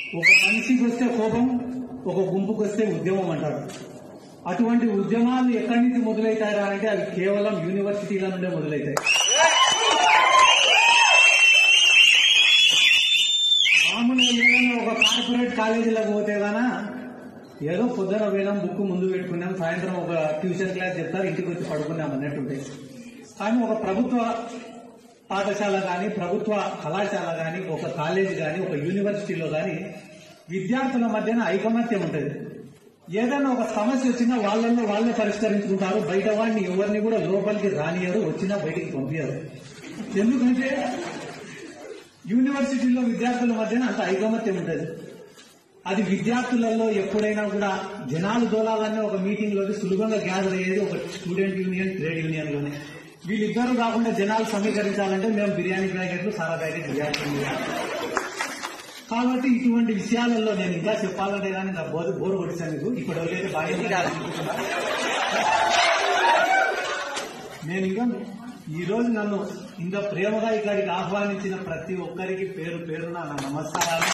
ఒక మనిషికి వస్తే కోపం ఒక గుంపుకు వస్తే ఉద్యమం అంటారు అటువంటి ఉద్యమాలు ఎక్కడి నుంచి మొదలవుతాయా అంటే అవి కేవలం యూనివర్సిటీల నుండే మొదలవుతాయి మామూలుగా ఏదైనా ఒక కార్పొరేట్ కాలేజీలకు పోతే గానా ఏదో పొద్దున పోయినాం బుక్ ముందు పెట్టుకున్నాం సాయంత్రం ఒక ట్యూషన్ క్లాస్ చెప్తారు ఇంటికి వచ్చి పడుకున్నాం అన్నట్టుంటే కానీ ఒక ప్రభుత్వ పాఠశాల కానీ ప్రభుత్వ కళాశాల కానీ ఒక కాలేజ్ కానీ ఒక యూనివర్సిటీలో కానీ విద్యార్థుల మధ్యన ఐకమత్యం ఉంటుంది ఏదైనా ఒక సమస్య వచ్చినా వాళ్ళల్లో వాళ్ళే పరిష్కరించుకుంటారు బయట వాడిని ఎవరిని కూడా లోపలికి రానియరు వచ్చినా బయటికి పంపించరు ఎందుకంటే యూనివర్సిటీలో విద్యార్థుల మధ్యన అంత ఐకమత్యం ఉంటుంది అది విద్యార్థులలో ఎప్పుడైనా కూడా జనాలు దోలాలనే ఒక మీటింగ్ లోకి సులభంగా గ్యాదర్ అయ్యేది ఒక స్టూడెంట్ యూనియన్ ట్రేడ్ యూనియన్ లోనే వీళ్ళిద్దరూ కాకుండా జనాలు సమీకరించాలంటే మేము బిర్యానీ ప్యాకెట్లు సారా ప్యాకెట్ బిర్యానీ కాబట్టి ఇటువంటి విషయాలలో నేను ఇంకా చెప్పాలంటే కానీ నా బోర్ బోర్ కొట్టించాను మీకు ఇప్పుడు ఎవరైతే బాగా నేను ఇంకా ఈ రోజు నన్ను ఇంత ప్రేమగా ఇక్కడికి ఆహ్వానించిన ప్రతి ఒక్కరికి పేరు పేరున నా నమస్కారాలు